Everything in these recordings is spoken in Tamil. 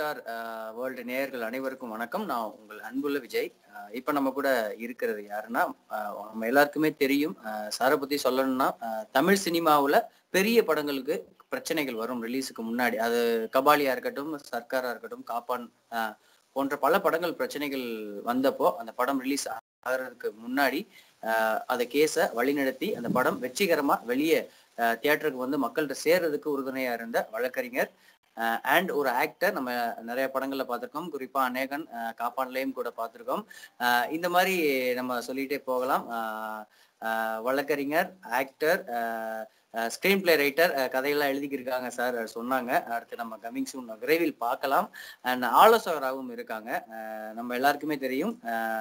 ஸ்டார் வேர்ல்டு நேயர்கள் அனைவருக்கும் வணக்கம் நான் உங்கள் அன்புள்ள விஜய் அஹ் இப்ப நம்ம கூட இருக்கிறது யாருன்னா அஹ் நம்ம எல்லாருக்குமே தெரியும் அஹ் சாரை பத்தி சொல்லணும்னா அஹ் தமிழ் சினிமாவுல பெரிய படங்களுக்கு பிரச்சனைகள் வரும் ரிலீஸுக்கு முன்னாடி அது கபாலியா இருக்கட்டும் சர்க்காரா இருக்கட்டும் காப்பான் அஹ் போன்ற பல படங்கள் பிரச்சனைகள் வந்தப்போ அந்த படம் ரிலீஸ் ஆகிறதுக்கு முன்னாடி அஹ் அந்த கேஸை வழிநடத்தி அந்த படம் வெற்றிகரமா வெளியே தியேட்டருக்கு வந்து மக்கள்கிட்ட சேர்றதுக்கு உறுதுணையா இருந்த வழக்கறிஞர் அண்ட் ஒரு ஆக்டர் நம்ம நிறைய படங்கள்ல பார்த்திருக்கோம் குறிப்பா அநேகன் அஹ் காப்பான்லயும் கூட பார்த்திருக்கோம் அஹ் இந்த மாதிரி நம்ம சொல்லிட்டே போகலாம் அஹ் அஹ் வழக்கறிஞர் ஆக்டர் ஸ்கிரீன் பிளே ரைட்டர் கதையெல்லாம் எழுதிக்கிருக்காங்க சார் சொன்னாங்க அடுத்து நம்ம கமிங் சூன் விரைவில் பார்க்கலாம் அண்ட் ஆலோசகராகவும் இருக்காங்க அஹ் நம்ம எல்லாருக்குமே தெரியும்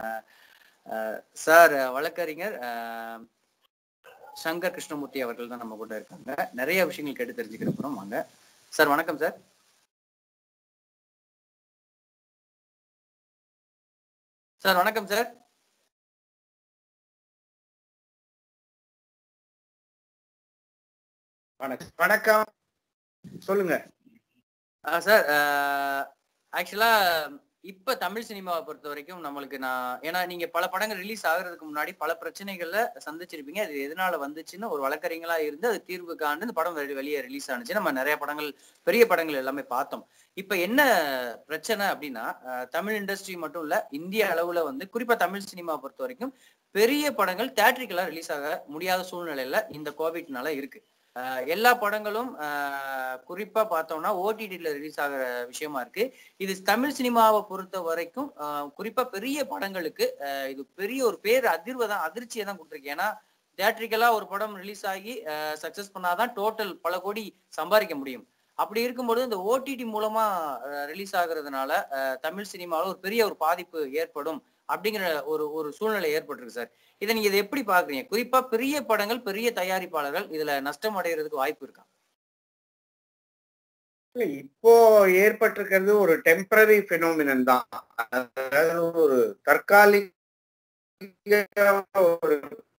சார் வழக்கறிஞர் அஹ் சங்கர் கிருஷ்ணமூர்த்தி அவர்கள் தான் நம்ம கூட இருக்காங்க நிறைய விஷயங்கள் கேட்டு தெரிஞ்சுக்கிற போறோம் வாங்க சார் வணக்கம் சார் சார் வணக்கம் சார் வணக்கம் வணக்கம் சொல்லுங்க சார் ஆக்சுவலா இப்ப தமிழ் சினிமாவை பொறுத்த வரைக்கும் நம்மளுக்கு நான் ஏன்னா நீங்க பல படங்கள் ரிலீஸ் ஆகுறதுக்கு முன்னாடி பல பிரச்சனைகள்ல சந்திச்சிருப்பீங்க அது எதனால வந்துச்சுன்னு ஒரு வழக்கறிஞங்களா இருந்து அது தீர்வு காண்டு இந்த படம் வெளி- வெளியே ரிலீஸ் ஆனிச்சு நம்ம நிறைய படங்கள் பெரிய படங்கள் எல்லாமே பார்த்தோம் இப்ப என்ன பிரச்சனை அப்படின்னா அஹ், தமிழ் இண்டஸ்ட்ரி மட்டும் இல்ல இந்திய அளவுல வந்து குறிப்பா தமிழ் சினிமாவை பொறுத்த வரைக்கும் பெரிய படங்கள் தேட்டரிக்கலா ரிலீஸ் ஆக முடியாத சூழ்நிலையில இந்த கோவிட்னால இருக்கு அஹ், எல்லா படங்களும் அஹ், குறிப்பா பார்த்தோம்னா ஓடிடில ரிலீஸ் ஆகிற விஷயமா இருக்கு இது தமிழ் சினிமாவை பொறுத்த வரைக்கும் அஹ், குறிப்பா பெரிய படங்களுக்கு அஹ், இது பெரிய ஒரு பேர் அதிர்வை தான் அதிர்ச்சியை தான் கொடுத்துருக்கு ஏன்னா தியேட்ரிக்கலா ஒரு படம் ரிலீஸ் ஆகி சக்சஸ் பண்ணாதான் டோட்டல் பல கோடி சம்பாதிக்க முடியும் அப்படி இருக்கும்போது இந்த ஓடிடி மூலமா ரிலீஸ் ஆகுறதுனால அஹ், தமிழ் சினிமாவில் ஒரு பெரிய ஒரு பாதிப்பு ஏற்படும் அப்படிங்கிற ஒரு ஒரு சூழ்நிலை ஏற்பட்டிருக்கு சார் இதை நீங்க இதை எப்படி பாக்குறீங்க குறிப்பா பெரிய படங்கள் பெரிய தயாரிப்பாளர்கள் இதுல நஷ்டம் அடைகிறதுக்கு வாய்ப்பு இருக்கா இல்ல, இப்போ ஏற்பட்டிருக்கிறது ஒரு டெம்பரரி பினோமினன் தான் அதாவது ஒரு தற்காலிக ஒரு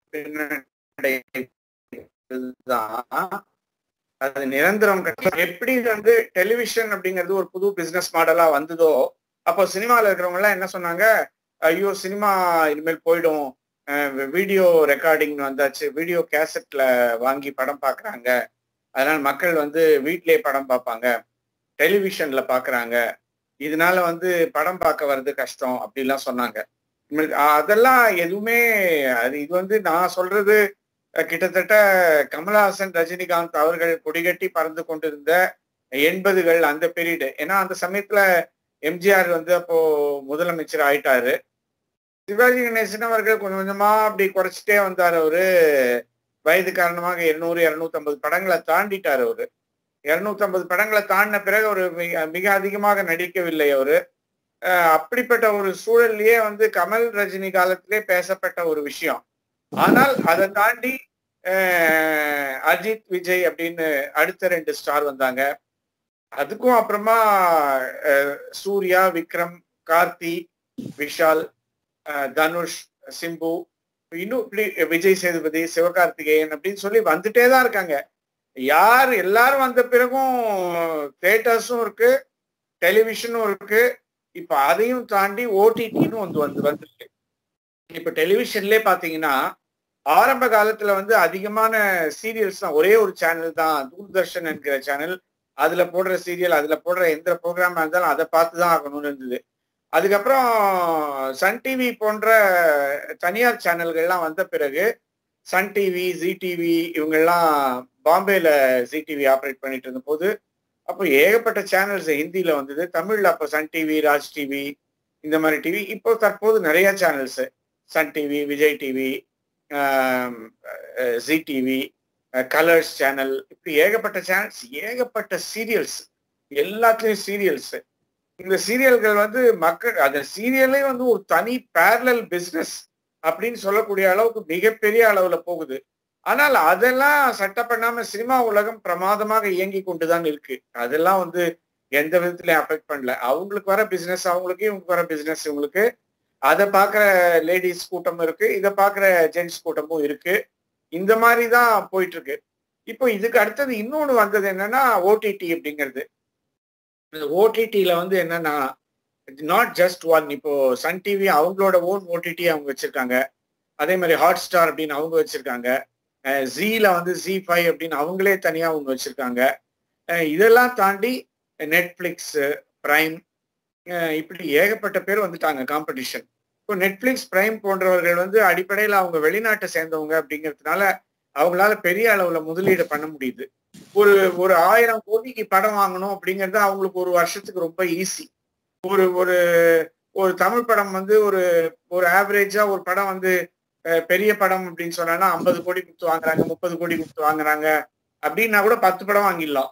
பின்னடைவு தான் அது நிரந்தரம் கிடையாது. எப்படி வந்து டெலிவிஷன் அப்படிங்கிறது ஒரு புது பிசினஸ் மாடலா வந்ததோ அப்போ சினிமால இருக்கிறவங்க எல்லாம் என்ன சொன்னாங்க ஐயோ சினிமா இனிமேல் போயிடும் வீடியோ ரெக்கார்டிங் வந்தாச்சு வீடியோ கேசட்ல வாங்கி படம் பார்க்கறாங்க அதனால மக்கள் வந்து வீட்டிலேயே படம் பார்ப்பாங்க டெலிவிஷன்ல பார்க்கறாங்க இதனால வந்து படம் பார்க்க வர்றது கஷ்டம் அப்படிலாம் சொன்னாங்க இனிமேல் அதெல்லாம் எதுவுமே அது இது வந்து நான் சொல்றது அஹ், கிட்டத்தட்ட கமலஹாசன் ரஜினிகாந்த் அவர்கள் கொடிகட்டி பறந்து கொண்டிருந்த எண்பதுகள் அந்த பீரியடு ஏன்னா அந்த சமயத்துல எம்ஜிஆர் வந்து அப்போ முதலமைச்சர் ஆயிட்டாரு சிவாஜி கணேசன் அவர்கள் கொஞ்சம் கொஞ்சமா அப்படி குறைச்சிட்டே வந்தார் அவரு வயது காரணமாக இருநூறு இருநூத்தி படங்களை தாண்டிட்டார் அவரு இருநூத்தி படங்களை தாண்டின பிறகு ஒரு மிக மிக அதிகமாக நடிக்கவில்லை அவரு அஹ் அப்படிப்பட்ட ஒரு சூழல்லையே வந்து கமல் ரஜினி காலத்திலே பேசப்பட்ட ஒரு விஷயம் ஆனால் அதை தாண்டி அஹ், அஜித் விஜய் அப்படின்னு அடுத்த ரெண்டு ஸ்டார் வந்தாங்க அதுக்கும் அப்புறமா அஹ், சூர்யா விக்ரம் கார்த்தி விஷால் அஹ், தனுஷ் சிம்பு இன்னும் இப்படி விஜய் சேதுபதி சிவகார்த்திகேயன் அப்படின்னு சொல்லி வந்துட்டே தான் இருக்காங்க யார் எல்லாரும் வந்த பிறகும் தேட்டர்ஸும் இருக்கு டெலிவிஷனும் இருக்கு இப்ப அதையும் தாண்டி ஓடிடின்னு வந்து வந்து வந்துருக்கு இப்ப டெலிவிஷன்லயே பாத்தீங்கன்னா ஆரம்ப காலத்துல வந்து அதிகமான சீரியல்ஸ் தான் ஒரே ஒரு சேனல் தான் தூர்தர்ஷன் என்கிற சேனல் அதுல போடுற சீரியல் அதுல போடுற எந்த ப்ரோக்ராமா இருந்தாலும் அதை பார்த்து தான் ஆகணும்னு இருந்தது அதுக்கப்புறம் சன் டிவி போன்ற தனியார் சேனல்கள்லாம் வந்த பிறகு சன் டிவி ஜி டிவி இவங்கெல்லாம் பாம்பேல ஜி டிவி ஆப்ரேட் பண்ணிட்டு இருந்த போது அப்போ ஏகப்பட்ட சேனல்ஸ் ஹிந்தியில வந்தது தமிழ்ல அப்போ சன் டிவி ராஜ் டிவி இந்த மாதிரி டிவி இப்போ தற்போது நிறைய channels Sun TV Vijay TV Zee TV colors channel இப்படி ஏகப்பட்ட சேனல்ஸ் ஏகப்பட்ட சீரியல்ஸ் எல்லாத்துலயும் சீரியல்ஸ் இந்த சீரியல்கள் வந்து மக்கள் அந்த சீரியலே வந்து ஒரு தனி பேரலல் பிசினஸ் அப்படின்னு சொல்லக்கூடிய அளவுக்கு மிகப்பெரிய அளவுல போகுது ஆனால் அதெல்லாம் சட்ட பண்ணாம சினிமா உலகம் பிரமாதமாக இயங்கி கொண்டுதான் இருக்கு அதெல்லாம் வந்து எந்த விதத்திலையும் அஃபெக்ட் பண்ணல அவங்களுக்கு வர பிசினஸ் அவங்களுக்கு இவங்களுக்கு வர பிசினஸ் இவங்களுக்கு அதை பார்க்குற லேடிஸ் கூட்டம் இருக்கு இதை பார்க்குற ஜென்ட்ஸ் கூட்டமும் இருக்கு இந்த மாதிரி தான் போயிட்டு இருக்கு இப்போ இதுக்கு அடுத்தது இன்னொன்று வந்தது என்னன்னா ஓடிடி அப்படிங்கிறது ஓடிடியில வந்து என்னன்னா நாட் ஜஸ்ட் ஒன் இப்போ சன் டிவி அவங்களோட ஓன் ஓடிடி அவங்க வச்சிருக்காங்க அதே மாதிரி ஹாட் ஸ்டார் அப்படின்னு அவங்க வச்சிருக்காங்க ஜீல வந்து ஜி ஃபைவ் அப்படின்னு அவங்களே தனியா அவங்க வச்சிருக்காங்க அஹ் இதெல்லாம் தாண்டி நெட்ஃபிளிக்ஸ் பிரைம் இப்படி ஏகப்பட்ட பேர் வந்துட்டாங்க காம்படிஷன் இப்போ நெட்ஃபிளிக்ஸ் பிரைம் போன்றவர்கள் வந்து அடிப்படையில் அவங்க வெளிநாட்டை சேர்ந்தவங்க அப்படிங்கிறதுனால அவங்களால பெரிய அளவுல முதலீடு பண்ண முடியுது ஒரு ஒரு ஆயிரம் கோடிக்கு படம் வாங்கணும் அப்படிங்கிறது அவங்களுக்கு ஒரு வருஷத்துக்கு ரொம்ப ஈஸி ஒரு ஒரு ஒரு தமிழ் படம் வந்து ஒரு ஒரு ஆவரேஜா ஒரு படம் வந்து அஹ், பெரிய படம் அப்படின்னு சொன்னா ஐம்பது கோடி கொடுத்து வாங்குறாங்க முப்பது கோடி கொடுத்து வாங்குறாங்க அப்படின்னா கூட பத்து படம் வாங்கிடலாம்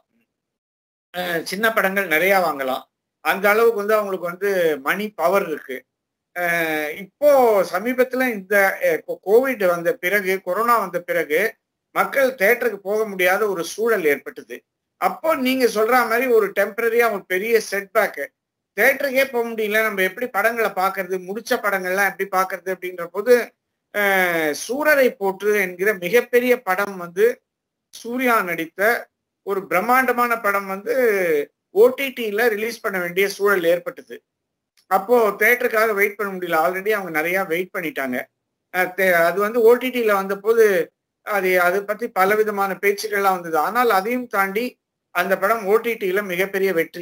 அஹ், சின்ன படங்கள் நிறைய வாங்கலாம் அந்த அளவுக்கு வந்து அவங்களுக்கு வந்து மணி பவர் இருக்கு அஹ், இப்போ சமீபத்துல இந்த அஹ், கோ- கோவிட் வந்த பிறகு கொரோனா வந்த பிறகு மக்கள் தேட்டருக்கு போக முடியாத ஒரு சூழல் ஏற்பட்டது அப்போ நீங்க சொல்ற மாதிரி ஒரு டெம்பரரியா ஒரு பெரிய செட்பேக் தேட்டருக்கே போக முடியல நம்ம எப்படி படங்களை பார்க்கறது முடிச்ச படங்கள்லாம் எப்படி பார்க்கறது அப்படின்ற போது அஹ், சூரரை போற்று என்கிற மிகப்பெரிய படம் வந்து சூர்யா நடித்த ஒரு பிரம்மாண்டமான படம் வந்து ஓடிடியில ரிலீஸ் பண்ண வேண்டிய சூழல் ஏற்பட்டது அப்போ தேட்டருக்காக வெயிட் பண்ண முடியல ஆல்ரெடி அவங்க நிறைய வெயிட் பண்ணிட்டாங்க அஹ் தே- அது வந்து ஓடிடியில வந்தபோது அது அதை பத்தி பலவிதமான பேச்சுக்கள்லாம் வந்தது ஆனால் அதையும் தாண்டி அந்த படம் ஓடிடியில மிகப்பெரிய வெற்றி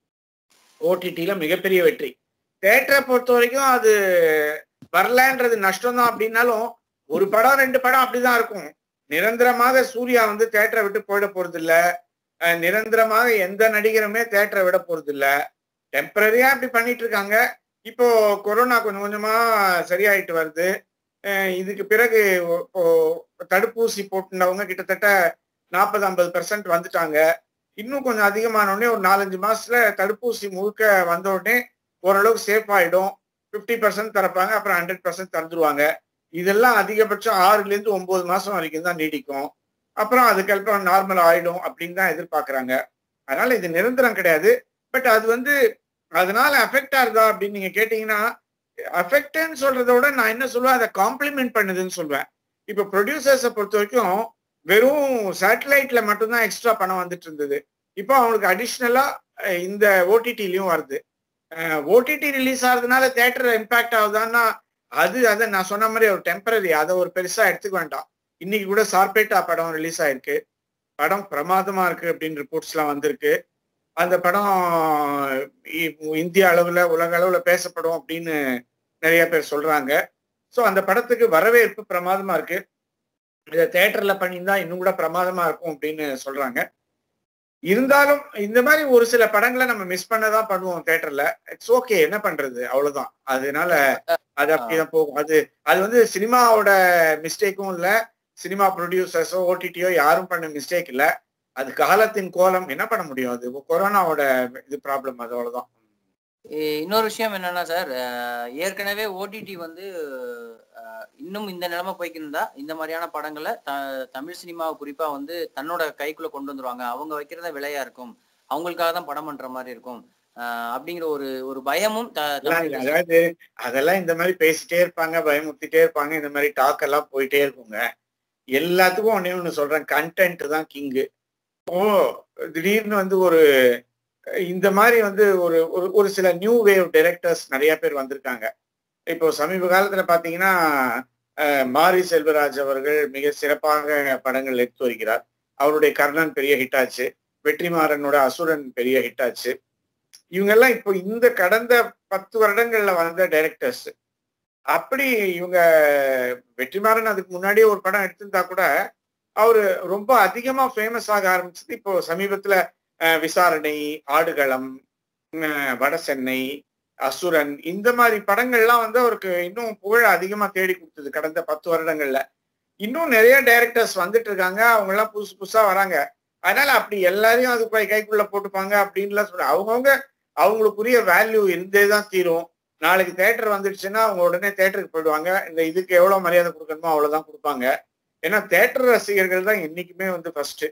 ஓடிடியில மிகப்பெரிய வெற்றி தேட்டரை பொறுத்த வரைக்கும் அது வரலன்றது நஷ்டம் தான் அப்படின்னாலும் ஒரு படம் ரெண்டு படம் அப்படிதான் இருக்கும் நிரந்தரமாக சூர்யா வந்து தேட்டரை விட்டு போயிட போறது இல்ல அஹ் நிரந்தரமாக எந்த நடிகருமே தேட்டரை விட போறது இல்ல டெம்பரரியா இப்படி பண்ணிட்டு இருக்காங்க இப்போ கொரோனா கொஞ்சம் கொஞ்சமா சரியாயிட்டு வருது அஹ் இதுக்கு பிறகு ஒ- இப்போ தடுப்பூசி போட்டுனவங்க கிட்டத்தட்ட நாற்பது ஐம்பது பெர்சன்ட் வந்துட்டாங்க இன்னும் கொஞ்சம் அதிகமான உடனே ஒரு நாலஞ்சு மாசத்துல தடுப்பூசி முழுக்க வந்த உடனே ஓரளவுக்கு சேஃப் ஆயிடும் ஃபிஃப்டி பர்சன்ட் திறப்பாங்க அப்புறம் ஹண்ட்ரட் பர்சன்ட் திறந்துருவாங்க இதெல்லாம் அதிகபட்சம் ஆறுல இருந்து ஒன்பது மாசம் வரைக்கும் தான் நீடிக்கும் அப்புறம் அதுக்கப்புறம் நார்மல் ஆயிடும் அப்படின்னு தான் எதிர்பார்க்கறாங்க அதனால இது நிரந்தரம் கிடையாது பட் அது வந்து அதனால அஃபெக்ட் ஆகுதா அப்படின்னு நீங்க கேட்டீங்கன்னா அஃபெக்ட்னு சொல்றதை விட நான் என்ன சொல்லுவேன் அதை காம்ப்ளிமெண்ட் பண்ணுதுன்னு சொல்லுவேன் இப்போ ப்ரொடியூசர்ஸை பொறுத்த வரைக்கும் வெறும் சேட்டலைட்ல மட்டும்தான் எக்ஸ்ட்ரா பணம் வந்துட்டு இருந்தது இப்போ அவங்களுக்கு அடிஷ்னலா இந்த ஓடிடிலையும் வருது ஓடிடி ரிலீஸ் ஆகுறதுனால தேட்டர் இம்பாக்ட் ஆகுதான்னா அது அதை நான் சொன்ன மாதிரி ஒரு டெம்பரரி அதை ஒரு பெருசா எடுத்துக்க வேண்டாம் இன்னைக்கு கூட சார்பேட்டா படம் ரிலீஸ் ஆயிருக்கு படம் பிரமாதமா இருக்கு அப்படின்னு ரிப்போர்ட்ஸ் எல்லாம் வந்திருக்கு அந்த படம் இ- இந்திய அளவுல உலக அளவுல பேசப்படும் அப்படின்னு நிறைய பேர் சொல்றாங்க ஸோ அந்த படத்துக்கு வரவேற்பு பிரமாதமா இருக்கு இதை தேட்டர்ல பண்ணியிருந்தா இன்னும் கூட பிரமாதமா இருக்கும் அப்படின்னு சொல்றாங்க இருந்தாலும் இந்த மாதிரி ஒரு சில படங்களை நம்ம மிஸ் பண்ணதான் பண்ணுவோம் தேட்டர்ல இட்ஸ் ஓகே என்ன பண்றது அவ்வளவுதான் அதனால அது அப்படிதான் போகும் அது அது வந்து சினிமாவோட மிஸ்டேக்கும் இல்ல சினிமா ப்ரொடியூசர்ஸோ ஓடிடியோ யாரும் பண்ண மிஸ்டேக் இல்ல அது காலத்தின் கோலம் என்ன பண்ண முடியும் அது கொரோனாவோட இது ப்ராப்ளம் அது அவ்வளவுதான் இ- இன்னொரு விஷயம் என்னன்னா சார் ஏற்கனவே ஓடிடி வந்து அஹ், இன்னும் இந்த நிலைமை போய்க்கு இருந்தா இந்த மாதிரியான படங்களை த தமிழ் சினிமாவை குறிப்பா வந்து தன்னோட கைக்குள்ள கொண்டு வந்துருவாங்க அவங்க வைக்கிறத விலையா இருக்கும் அவங்களுக்காக தான் படம் பண்ற மாதிரி இருக்கும் அஹ், அப்படிங்கிற ஒரு ஒரு பயமும் த- அதெல்லாம் தமிழ் இல்ல. அதாவது அதெல்லாம் இந்த மாதிரி பேசிட்டே இருப்பாங்க பயமுறுத்திட்டே இருப்பாங்க இந்த மாதிரி டாக் எல்லாம் போயிட்டே இருக்குங்க எல்லாத்துக்கும் ஒண்ணே ஒண்ணு சொல்றேன் கண்டென்ட் தான் கிங்கு ஓ திடீர்னு வந்து ஒரு இந்த மாதிரி வந்து ஒரு ஒரு- ஒரு சில நியூ வேவ் டைரக்டர்ஸ் நிறைய பேர் வந்திருக்காங்க இப்போ சமீப காலத்துல பாத்தீங்கன்னா அஹ், மாரி செல்வராஜ் அவர்கள் மிக சிறப்பாக படங்கள் எடுத்து வருகிறார் அவருடைய கர்ணன் பெரிய ஹிட் ஆச்சு வெற்றிமாறனோட அசுரன் பெரிய ஹிட் ஆச்சு இவங்கெல்லாம் இப்போ இந்த கடந்த பத்து வருடங்கள்ல வந்த டைரக்டர்ஸ் அப்படி இவங்க வெற்றிமாறன் அதுக்கு முன்னாடியே ஒரு படம் எடுத்திருந்தா கூட அவரு ரொம்ப அதிகமா ஃபேமஸ் ஆக ஆரம்பிச்சது இப்போ சமீபத்துல அஹ், விசாரணை ஆடுகளம் அஹ், வட சென்னை அசுரன் இந்த மாதிரி படங்கள்லாம் வந்து அவருக்கு இன்னும் புகழ் அதிகமா தேடி கொடுத்தது கடந்த பத்து வருடங்கள்ல இன்னும் நிறைய டைரக்டர்ஸ் வந்துட்டு இருக்காங்க அவங்க எல்லாம் புதுசு புதுசா வராங்க அதனால அப்படி எல்லாரையும் அது கை- கைக்குள்ள போட்டுப்பாங்க அப்படின்லாம் சொல்ல அவங்கவுங்க அவங்களுக்குரிய வேல்யூ இருந்தே தான் தீரும் நாளைக்கு தேட்டர் வந்துடுச்சுன்னா அவங்க உடனே தேட்டருக்கு போயிடுவாங்க இந்த இதுக்கு எவ்வளவு மரியாதை கொடுக்கணுமோ அவ்வளவுதான் கொடுப்பாங்க ஏன்னா தேட்டர் ரசிகர்கள் தான் என்னைக்குமே வந்து ஃபர்ஸ்ட்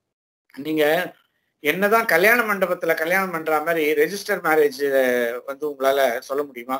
நீங்க என்னதான் கல்யாண மண்டபத்துல கல்யாணம் பண்ற மாதிரி ரெஜிஸ்டர் மேரேஜ் வந்து உங்களால சொல்ல முடியுமா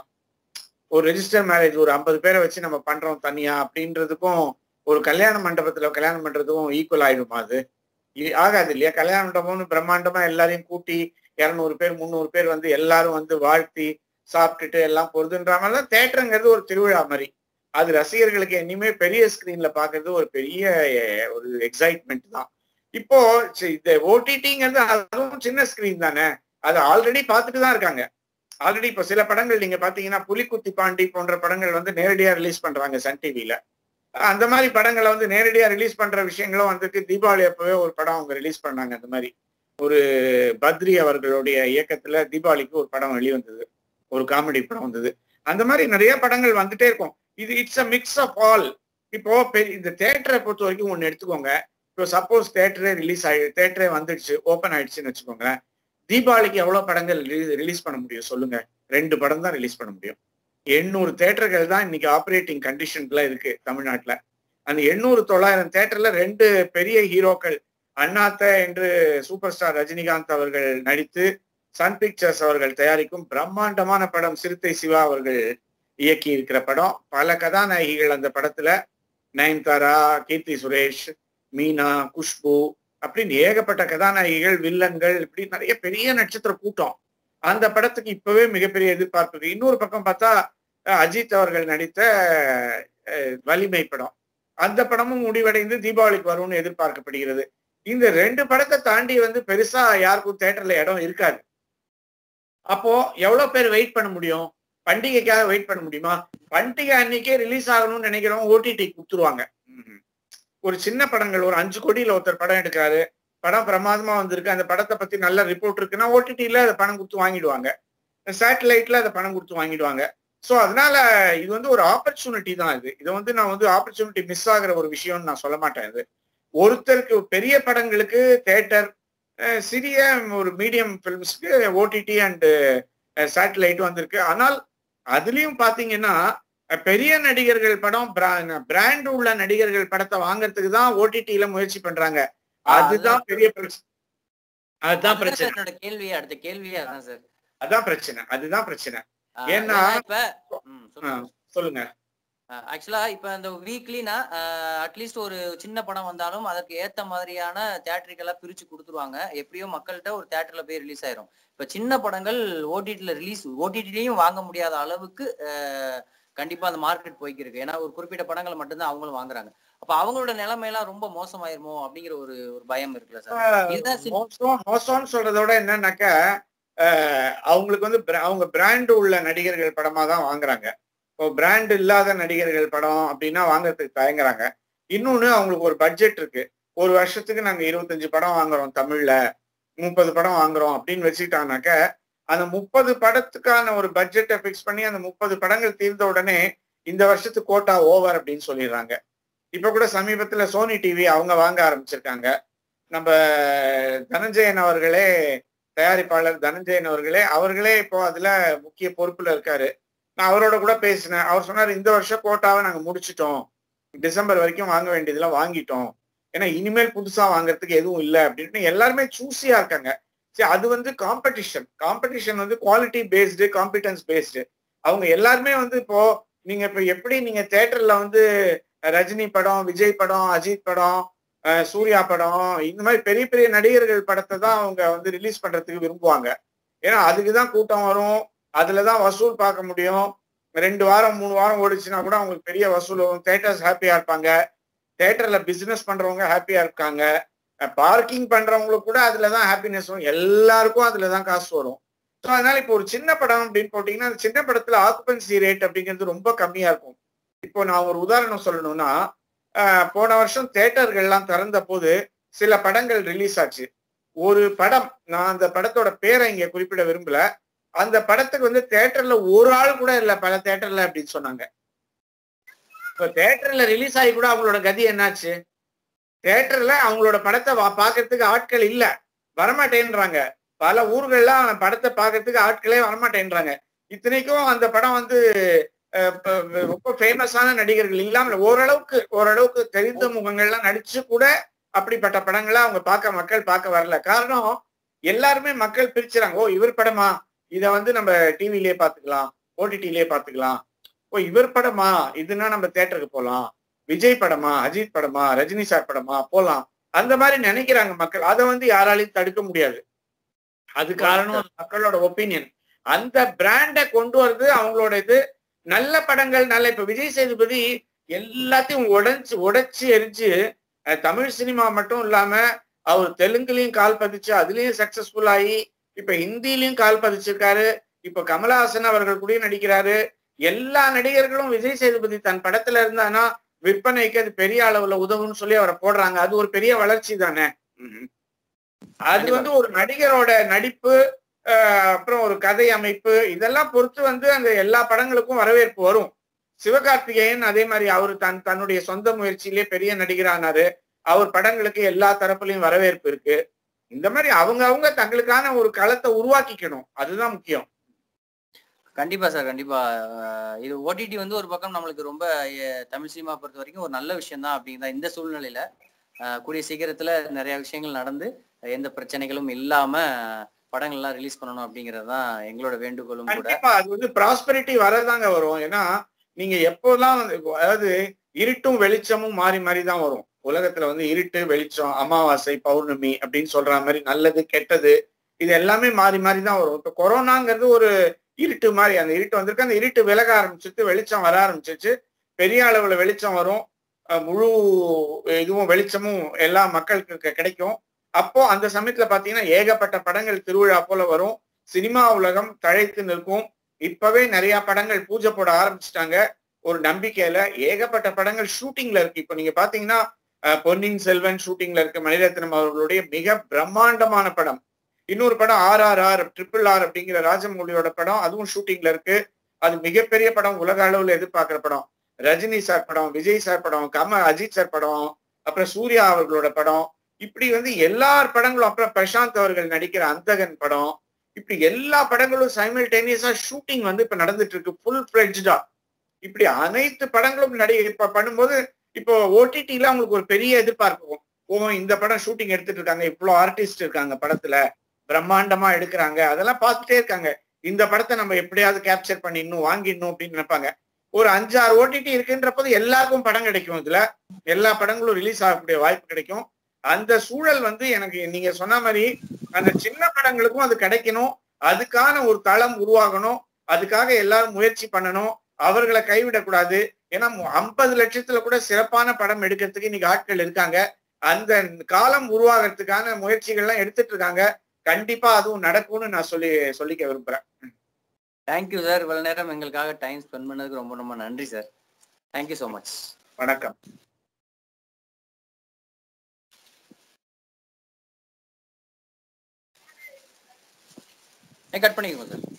ஒரு ரெஜிஸ்டர் மேரேஜ் ஒரு ஐம்பது பேரை வச்சு நம்ம பண்றோம் தனியா அப்படின்றதுக்கும் ஒரு கல்யாண மண்டபத்துல கல்யாணம் பண்றதுக்கும் ஈக்குவல் ஆயிடுமா அது இ- ஆகாது இல்லையா கல்யாண மண்டபம்னு பிரம்மாண்டமா எல்லாரையும் கூட்டி இருநூறு பேர் முந்நூறு பேர் வந்து எல்லாரும் வந்து வாழ்த்தி சாப்பிட்டுட்டு எல்லாம் பொறுதுன்ற மாதிரி தான் தேட்டருங்கிறது ஒரு திருவிழா மாதிரி அது ரசிகர்களுக்கு இனிமே பெரிய ஸ்கிரீன்ல பாக்குறது ஒரு பெரிய அஹ், ஒரு எக்ஸைட்மெண்ட் தான் இப்போ சி- இந்த ஓடிடிங்கிறது அதுவும் சின்ன ஸ்கிரீன் தானே அது ஆல்ரெடி பார்த்துட்டு தான் இருக்காங்க ஆல்ரெடி இப்போ சில படங்கள் நீங்க பாத்தீங்கன்னா புலிக்குத்தி பாண்டி போன்ற படங்கள் வந்து நேரடியா ரிலீஸ் பண்றாங்க சன் டிவில அந்த மாதிரி படங்களை வந்து நேரடியா ரிலீஸ் பண்ற விஷயங்களும் வந்துட்டு தீபாவளி அப்பவே ஒரு படம் அவங்க ரிலீஸ் பண்ணாங்க அந்த மாதிரி ஒரு பத்ரி அவர்களுடைய இயக்கத்துல தீபாவளிக்கு ஒரு படம் வெளிவந்தது ஒரு காமெடி படம் வந்தது அந்த மாதிரி நிறைய படங்கள் வந்துட்டே இருக்கும் இது it's a mix of all இப்போ பெரிய இந்த தேட்டரை பொறுத்த வரைக்கும் ஒன்று எடுத்துக்கோங்க இப்போ சப்போஸ் தேட்டரே ரிலீஸ் ஆகி தேட்டரே வந்துடுச்சு ஓப்பன் ஆயிடுச்சுன்னு வச்சுக்கோங்களேன் தீபாவளிக்கு எவ்வளவு படங்கள் ரிலீஸ் பண்ண முடியும் சொல்லுங்க ரெண்டு படம் தான் ரிலீஸ் பண்ண முடியும் எண்ணூறு தேட்டர்கள் தான் இன்னைக்கு ஆப்ரேட்டிங் கண்டிஷன்ல இருக்கு தமிழ்நாட்டுல அந்த எண்ணூறு தொள்ளாயிரம் தேட்டர்ல ரெண்டு பெரிய ஹீரோக்கள் அண்ணாத்த என்று சூப்பர் ஸ்டார் ரஜினிகாந்த் அவர்கள் நடித்து சன் பிக்சர்ஸ் அவர்கள் தயாரிக்கும் பிரம்மாண்டமான படம் சிறுத்தை சிவா அவர்கள் இயக்கி இருக்கிற படம் பல கதாநாயகிகள் அந்த படத்துல நயன்தாரா கீர்த்தி சுரேஷ் மீனா குஷ்பு அப்படின்னு ஏகப்பட்ட கதாநாயகிகள் வில்லன்கள் இப்படி நிறைய பெரிய நட்சத்திர கூட்டம் அந்த படத்துக்கு இப்பவே மிகப்பெரிய எதிர்பார்ப்பு இருக்கு இன்னொரு பக்கம் பார்த்தா அஹ், அஜித் அவர்கள் நடித்த அஹ், வலிமை படம் அந்த படமும் முடிவடைந்து தீபாவளிக்கு வரும்னு எதிர்பார்க்கப்படுகிறது இந்த ரெண்டு படத்தை தாண்டி வந்து பெருசா யாருக்கும் தேட்டர்ல இடம் இருக்காது அப்போ எவ்வளவு பேர் வெயிட் பண்ண முடியும் பண்டிகைக்காக வெயிட் பண்ண முடியுமா பண்டிகை அன்னைக்கே ரிலீஸ் ஆகணும்னு நினைக்கிறவங்க ஓடிடி கொடுத்துருவாங்க ம்ஹும். ஒரு சின்ன படங்கள் ஒரு அஞ்சு கோடியில ஒருத்தர் படம் எடுக்காரு படம் பிரமாதமா வந்திருக்கு அந்த படத்தை பத்தி நல்ல ரிப்போர்ட் இருக்குன்னா ஓடிடியில அதை பணம் கொடுத்து வாங்கிடுவாங்க சேட்டலைட்ல அதை பணம் கொடுத்து வாங்கிடுவாங்க ஸோ அதனால இது வந்து ஒரு ஆப்பர்ச்சுனிட்டி தான் இது இதை வந்து நான் வந்து ஆப்பர்ச்சுனிட்டி மிஸ் ஆகுற ஒரு விஷயம்னு நான் சொல்ல மாட்டேன் இது ஒருத்தருக்கு பெரிய படங்களுக்கு தேட்டர் சிறிய ஒரு மீடியம் ஃபிலிம்ஸ்க்கு ஓடிடி அண்ட் சேட்டலைட் வந்திருக்கு ஆனால் அதுலயும் பாத்தீங்கன்னா அஹ், பெரிய நடிகர்கள் படம் பிராண்ட் உள்ள நடிகர்கள் படத்தை வாங்குறதுக்கு தான் ஓடிடியில முயற்சி பண்றாங்க அதுதான் பெரிய பிரச்சனை அதுதான் அதுதான் பிரச்சனை சார் என்னோட கேள்வியே அடுத்த கேள்வியே அதான் சார் அதான் பிரச்சனை அதுதான் பிரச்சனை ஆ, ஏன்னா- இப்ப ம், சொல்லுங்க ஆ, சொல்லுங்க ஆக்சுவலா இப்ப இந்த வீக்லினா அட்லீஸ்ட் ஒரு சின்ன படம் வந்தாலும் அதற்கு ஏத்த மாதிரியான தேட்டருக்கெல்லாம் பிரிச்சு கொடுத்துருவாங்க எப்படியோ மக்கள்கிட்ட ஒரு தேட்டர்ல போய் ரிலீஸ் ஆயிரும் இப்ப சின்ன படங்கள் ஓடிடில ரிலீஸ் ஓடிடிலையும் வாங்க முடியாத அளவுக்கு அஹ், கண்டிப்பா அந்த மார்க்கெட் போய்க்கிருக்கு ஏன்னா ஒரு குறிப்பிட்ட படங்கள் மட்டும்தான் அவங்களும் வாங்குறாங்க அப்ப அவங்களோட நிலைமையெல்லாம் ரொம்ப மோசமாயிருமோ அப்படிங்கிற ஒரு ஒரு பயம் இருக்குல்ல சார் இதுதான் sim- மோசம் மோசம்னு சொல்றத விட என்னன்னாக்க அஹ், அவங்களுக்கு வந்து bra- அவங்க பிராண்ட் உள்ள நடிகர்கள் படமா தான் வாங்குறாங்க இப்போ பிராண்ட் இல்லாத நடிகர்கள் படம் அப்படின்னா வாங்குறதுக்கு தயங்குறாங்க இன்னொன்னு அவங்களுக்கு ஒரு பட்ஜெட் இருக்கு ஒரு வருஷத்துக்கு நாங்க இருபத்தஞ்சு படம் வாங்குறோம் தமிழ்ல முப்பது படம் வாங்குறோம் அப்படின்னு வச்சுக்கிட்டாங்கனாக்க அந்த முப்பது படத்துக்கான ஒரு பட்ஜெட்டை ஃபிக்ஸ் பண்ணி அந்த முப்பது படங்கள் தீர்ந்த உடனே இந்த வருஷத்துக்கு கோட்டா ஓவர் அப்படின்னு சொல்லிடுறாங்க இப்ப கூட சமீபத்துல சோனி டிவி அவங்க வாங்க ஆரம்பிச்சிருக்காங்க நம்ம தனஞ்சயன் அவர்களே தயாரிப்பாளர் தனஞ்சயன் அவர்களே அவர்களே இப்போ அதுல முக்கிய பொறுப்புல இருக்காரு நான் அவரோட கூட பேசினேன் அவர் சொன்னார் இந்த வருஷம் கோட்டாவை நாங்க முடிச்சிட்டோம் டிசம்பர் வரைக்கும் வாங்க வேண்டியதெல்லாம் வாங்கிட்டோம் ஏன்னா இனிமேல் புதுசா வாங்குறதுக்கு எதுவும் இல்லை அப்படின்னு எல்லாருமே சூஸியா இருக்காங்க சரி அது வந்து காம்படிஷன் காம்படிஷன் வந்து குவாலிட்டி பேஸ்டு காம்பிடன்ஸ் பேஸ்டு அவங்க எல்லாருமே வந்து இப்போ நீங்க இப்ப எப்படி நீங்க தியேட்டர்ல வந்து ரஜினி படம் விஜய் படம் அஜித் படம் அஹ் சூர்யா படம் இந்த மாதிரி பெரிய பெரிய நடிகர்கள் படத்தை தான் அவங்க வந்து ரிலீஸ் பண்றதுக்கு விரும்புவாங்க ஏன்னா அதுக்கு தான் கூட்டம் வரும் அதுல தான் வசூல் பார்க்க முடியும் ரெண்டு வாரம் மூணு வாரம் ஓடிச்சுன்னா கூட அவங்களுக்கு பெரிய வசூல் வரும் தேட்டர்ஸ் ஹாப்பியா இருப்பாங்க தேட்டர்ல பிசினஸ் பண்றவங்க ஹாப்பியா இருக்காங்க பார்க்கிங் பண்றவங்களுக்கு கூட அதுல தான் ஹாப்பினஸ் வரும் எல்லாருக்கும் அதுல தான் காசு வரும் ஸோ அதனால இப்போ ஒரு சின்ன படம் அப்படின்னு போட்டீங்கன்னா அந்த சின்ன படத்துல ஆக்குபன்சி ரேட் அப்படிங்கிறது ரொம்ப கம்மியா இருக்கும் இப்போ நான் ஒரு உதாரணம் சொல்லணும்னா ஆஹ் போன வருஷம் தேட்டர்கள்லாம் திறந்த போது சில படங்கள் ரிலீஸ் ஆச்சு ஒரு படம் நான் அந்த படத்தோட பேரை இங்க குறிப்பிட விரும்பல அந்த படத்துக்கு வந்து தேட்டர்ல ஒரு ஆள் கூட இல்ல பல தேட்டர்ல அப்படின்னு சொன்னாங்க இப்போ தேட்டர்ல ரிலீஸ் ஆகி கூட அவங்களோட கதி என்னாச்சு தேட்டர்ல அவங்களோட படத்தை வா- பார்க்கறதுக்கு ஆட்கள் இல்ல வரமாட்டேன்றாங்க பல ஊர்கள்லாம் படத்தை பார்க்கறதுக்கு ஆட்களே வரமாட்டேன்றாங்க இத்தனைக்கும் அந்த படம் வந்து அஹ், ப- ப- ரொம்ப ஃபேமஸான நடிகர்கள் இல்லாமல் ஓரளவுக்கு ஓரளவுக்கு தெரிந்த முகங்கள்லாம் நடிச்சு கூட அப்படிப்பட்ட படங்களை அவங்க பார்க்க மக்கள் பார்க்க வரல காரணம் எல்லாருமே மக்கள் பிரிச்சுறாங்க ஓ இவர் படமா இத வந்து நம்ம டிவிலேயே பார்த்துக்கலாம் ஓடிடிலேயே பார்த்துக்கலாம் ஓ இவர் படமா இதுனா நம்ம தேட்டருக்கு போகலாம் விஜய் படமா அஜித் படமா ரஜினி சார் படமா போலாம் அந்த மாதிரி நினைக்கிறாங்க மக்கள் அதை வந்து யாராலையும் தடுக்க முடியாது அது காரணம் அந்த மக்களோட ஒப்பீனியன் அந்த பிராண்டை கொண்டு வர்றது அவங்களோட இது நல்ல படங்கள் நல்ல இப்ப விஜய் சேதுபதி எல்லாத்தையும் உடைச்சு உடைச்சு எரிஞ்சு அஹ், தமிழ் சினிமா மட்டும் இல்லாம அவர் தெலுங்குலயும் கால் பதிச்சு அதுலயும் சக்சஸ்ஃபுல் ஆகி இப்ப ஹிந்திலயும் கால் பதிச்சிருக்காரு இப்ப கமலஹாசன் அவர்கள் கூட நடிக்கிறாரு எல்லா நடிகர்களும் விஜய் சேதுபதி தன் படத்துல இருந்தானா விற்பனைக்கு அது பெரிய அளவுல உதவும்னு சொல்லி அவரை போடுறாங்க அது ஒரு பெரிய வளர்ச்சி தானே ம்ஹும். அது வந்து ஒரு நடிகரோட நடிப்பு அஹ், அப்புறம் ஒரு கதை அமைப்பு இதெல்லாம் பொறுத்து வந்து அந்த எல்லா படங்களுக்கும் வரவேற்பு வரும் சிவகார்த்திகேயன் அதே மாதிரி அவர் தன் தன்னுடைய சொந்த முயற்சியிலே பெரிய நடிகரானாரு அவர் படங்களுக்கு எல்லா தரப்புலயும் வரவேற்பு இருக்கு இந்த மாதிரி அவங்க அவங்க தங்களுக்கான ஒரு களத்தை உருவாக்கிக்கணும் அதுதான் முக்கியம் கண்டிப்பா சார் கண்டிப்பா அஹ் இது ஓடிடி வந்து ஒரு பக்கம் நம்மளுக்கு ரொம்ப அஹ், தமிழ் சினிமா பொறுத்த வரைக்கும் ஒரு நல்ல விஷயம் தான் அப்படிங்கிற இந்த சூழ்நிலையில அஹ், கூடிய சீக்கிரத்துல நிறைய விஷயங்கள் நடந்து எந்த பிரச்சனைகளும் இல்லாம படங்கள்லாம் ரிலீஸ் பண்ணணும் அப்படிங்கிறது தான் எங்களோட வேண்டுகோளும் கூட கண்டிப்பா அது வந்து ப்ராஸ்பெரிட்டி வரதாங்க வரும் ஏன்னா நீங்க எப்போல்லாம் வந்து அதாவது இருட்டும் வெளிச்சமும் மாறி மாறி தான் வரும் உலகத்துல வந்து இருட்டு வெளிச்சம் அமாவாசை பௌர்ணமி அப்படின்னு சொல்ற மாதிரி நல்லது கெட்டது இது எல்லாமே மாறி மாறி தான் வரும் இப்ப கொரோனாங்கிறது ஒரு இருட்டு மாதிரி அந்த இருட்டு வந்திருக்கு அந்த இருட்டு விலக ஆரம்பிச்சிட்டு வெளிச்சம் வர ஆரம்பிச்சிச்சு பெரிய அளவுல வெளிச்சம் வரும் அஹ் முழு இதுவும் வெளிச்சமும் எல்லா மக்களுக்கு கி- கிடைக்கும் அப்போ அந்த சமயத்துல பாத்தீங்கன்னா ஏகப்பட்ட படங்கள் திருவிழா போல வரும் சினிமா உலகம் தழைத்து நிற்கும் இப்பவே நிறைய படங்கள் பூஜை போட ஆரம்பிச்சிட்டாங்க ஒரு நம்பிக்கையில ஏகப்பட்ட படங்கள் ஷூட்டிங்ல இருக்கு இப்போ நீங்க பாத்தீங்கன்னா அஹ், பொன்னியின் செல்வன் ஷூட்டிங்ல இருக்கு மணிரத்னம் அவர்களுடைய மிக பிரம்மாண்டமான படம் இன்னொரு படம் R R R triple R அப்படிங்கிற ராஜமௌலியோட படம் அதுவும் ஷூட்டிங்ல இருக்கு அது மிகப்பெரிய படம் உலக அளவுல எதிர்பார்க்கிற படம் ரஜினி சார் படம் விஜய் சார் படம் கமல் அஜித் சார் படம் அப்புறம் சூர்யா அவர்களோட படம் இப்படி வந்து எல்லார் படங்களும் அப்புறம் பிரசாந்த் அவர்கள் நடிக்கிற அந்தகன் படம் இப்படி எல்லா படங்களும் சைமல்டேனியஸா ஷூட்டிங் வந்து இப்ப நடந்துட்டு இருக்கு ஃபுல் ஃபிளெஜ்டா இப்படி அனைத்து படங்களும் நடி இப்ப பண்ணும்போது இப்போ ஓடிடில அவங்களுக்கு ஒரு பெரிய எதிர்பார்ப்பு இருக்கும். ஓ இந்த படம் ஷூட்டிங் எடுத்துட்டு இருக்காங்க இவ்வளவு ஆர்டிஸ்ட் இருக்காங்க படத்துல பிரம்மாண்டமா எடுக்கிறாங்க அதெல்லாம் பார்த்துட்டே இருக்காங்க இந்த படத்தை நம்ம எப்படியாவது கேப்சர் பண்ணிடணும் வாங்கிடணும் அப்படின்னு நினைப்பாங்க ஒரு அஞ்சாறு ஓடிடி இருக்குன்றப்போது எல்லாருக்கும் படம் கிடைக்கும் இதுல எல்லா படங்களும் ரிலீஸ் ஆகக்கூடிய வாய்ப்பு கிடைக்கும் அந்த சூழல் வந்து எனக்கு நீங்க சொன்ன மாதிரி அந்த சின்ன படங்களுக்கும் அது கிடைக்கணும் அதுக்கான ஒரு தளம் உருவாகணும் அதுக்காக எல்லாரும் முயற்சி பண்ணணும் அவர்களை கைவிடக்கூடாது ஏன்னா ஐம்பது லட்சத்துல கூட சிறப்பான படம் எடுக்கிறதுக்கு இன்னைக்கு ஆட்கள் இருக்காங்க அந்த காலம் உருவாகிறதுக்கான முயற்சிகள்லாம் எடுத்துட்டு இருக்காங்க கண்டிப்பா அதுவும் நடக்கும்னு நான் சொல்லி சொல்லிக்க விரும்புறேன் தேங்க்யூ சார் இவ்வளவு நேரம் எங்களுக்காக டைம் ஸ்பெண்ட் பண்ணதுக்கு ரொம்ப ரொம்ப நன்றி சார் தேங்க்யூ ஸோ மச் வணக்கம் கட் பண்ணிக்கோங்க சார்